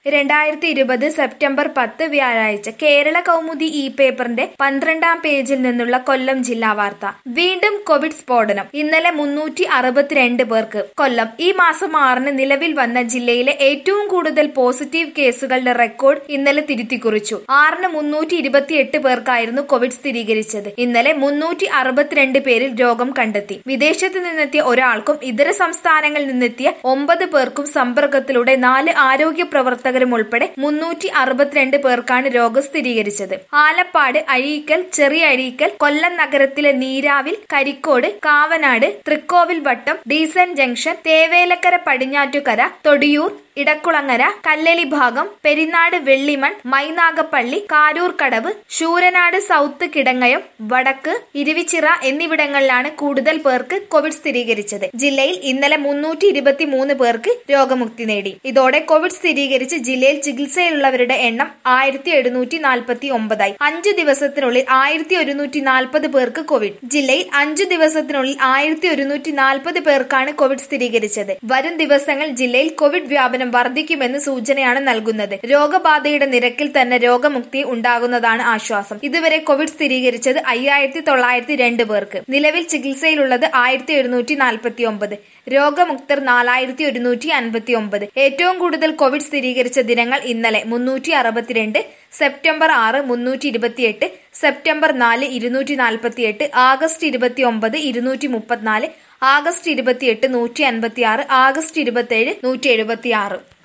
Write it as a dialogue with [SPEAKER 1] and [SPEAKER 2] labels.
[SPEAKER 1] രണ്ടായിരത്തി ഇരുപത് സെപ്റ്റംബർ പത്ത് വ്യാഴാഴ്ച കേരള കൗമുദി ഇ പേപ്പറിന്റെ പന്ത്രണ്ടാം പേജിൽ നിന്നുള്ള കൊല്ലം ജില്ലാ വാർത്ത വീണ്ടും കോവിഡ് സ്ഫോടനം ഇന്നലെ മുന്നൂറ്റി അറുപത്തിരണ്ട് പേർക്ക് കൊല്ലം ഈ മാസം ആറിന് നിലവിൽ വന്ന ജില്ലയിലെ ഏറ്റവും കൂടുതൽ പോസിറ്റീവ് കേസുകളുടെ റെക്കോർഡ് ഇന്നലെ തിരുത്തിക്കുറിച്ചു ആറിന് മുന്നൂറ്റി ഇരുപത്തിയെട്ട് പേർക്കായിരുന്നു കോവിഡ് സ്ഥിരീകരിച്ചത് ഇന്നലെ മുന്നൂറ്റി അറുപത്തിരണ്ട് പേരിൽ രോഗം കണ്ടെത്തി വിദേശത്ത് നിന്നെത്തിയ ഒരാൾക്കും ഇതര സംസ്ഥാനങ്ങളിൽ നിന്നെത്തിയ ഒമ്പത് പേർക്കും സമ്പർക്കത്തിലൂടെ നാല് ആരോഗ്യ പ്രവർത്തകരും ഉൾപ്പെടെ മുന്നൂറ്റി അറുപത്തിരണ്ട് പേർക്കാണ് രോഗം സ്ഥിരീകരിച്ചത് ആലപ്പാട് അഴീക്കൽ ചെറിയ അഴീക്കൽ കൊല്ലം നഗരത്തിലെ Neeravil Karikode Kavanad Thrikkovilvattom decent junction Thevalakkara Padinjattukara Thodiyoor Idakkulangara Kallely ഭാഗം പെരിനാട് വെള്ളിമൺ മൈനാഗപ്പള്ളി കാരൂർ കടവ് ശൂരനാട് സൗത്ത് കിടങ്ങയം വടക്ക് ഇരുവിച്ചിറ എന്നിവിടങ്ങളിലാണ് കൂടുതൽ പേർക്ക് കോവിഡ് സ്ഥിരീകരിച്ചത് ജില്ലയിൽ ഇന്നലെ മുന്നൂറ്റി ഇരുപത്തി മൂന്ന് പേർക്ക് രോഗമുക്തി നേടി ഇതോടെ കോവിഡ് സ്ഥിരീകരിച്ച് ജില്ലയിൽ ചികിത്സയിലുള്ളവരുടെ എണ്ണം ആയിരത്തി എഴുന്നൂറ്റി നാൽപ്പത്തി ഒമ്പതായി അഞ്ചു ദിവസത്തിനുള്ളിൽ ആയിരത്തി ഒരുന്നൂറ്റി നാൽപ്പത് പേർക്ക് കോവിഡ് ജില്ലയിൽ അഞ്ചു ദിവസത്തിനുള്ളിൽ ആയിരത്തി ഒരുന്നൂറ്റി നാൽപ്പത് പേർക്കാണ് കോവിഡ് സ്ഥിരീകരിച്ചത് വരും ദിവസങ്ങൾ ജില്ലയിൽ കോവിഡ് വ്യാപനം വർദ്ധിക്കുമെന്ന് സൂചനയാണ് നൽകുന്നത് രോഗബാധയുടെ നിരക്കിൽ തന്നെ രോഗമുക്തി ഉണ്ടാകുന്നതാണ് ആശ്വാസം ഇതുവരെ കോവിഡ് സ്ഥിരീകരിച്ചത് അയ്യായിരത്തി തൊള്ളായിരത്തി രണ്ട് പേർക്ക് നിലവിൽ ചികിത്സയിലുള്ളത് ആയിരത്തി എഴുന്നൂറ്റി നാൽപ്പത്തി ഒമ്പത് രോഗമുക്തർ നാലായിരത്തി ഒരുന്നൂറ്റി അൻപത്തി ഒമ്പത് ഏറ്റവും കൂടുതൽ കോവിഡ് സ്ഥിരീകരിച്ച ദിനങ്ങൾ ഇന്നലെ മുന്നൂറ്റി അറുപത്തിരണ്ട് സെപ്റ്റംബർ ആറ് മുന്നൂറ്റി ഇരുപത്തിയെട്ട് സെപ്റ്റംബർ നാല് ഇരുന്നൂറ്റി നാൽപ്പത്തിയെട്ട് ആഗസ്റ്റ് ഇരുപത്തി ഒമ്പത് ഇരുന്നൂറ്റി മുപ്പത്തിനാല് ആഗസ്റ്റ് ഇരുപത്തിയെട്ട് നൂറ്റി അൻപത്തി ആറ് ആഗസ്റ്റ് ഇരുപത്തിയേഴ് നൂറ്റി എഴുപത്തി ആറ്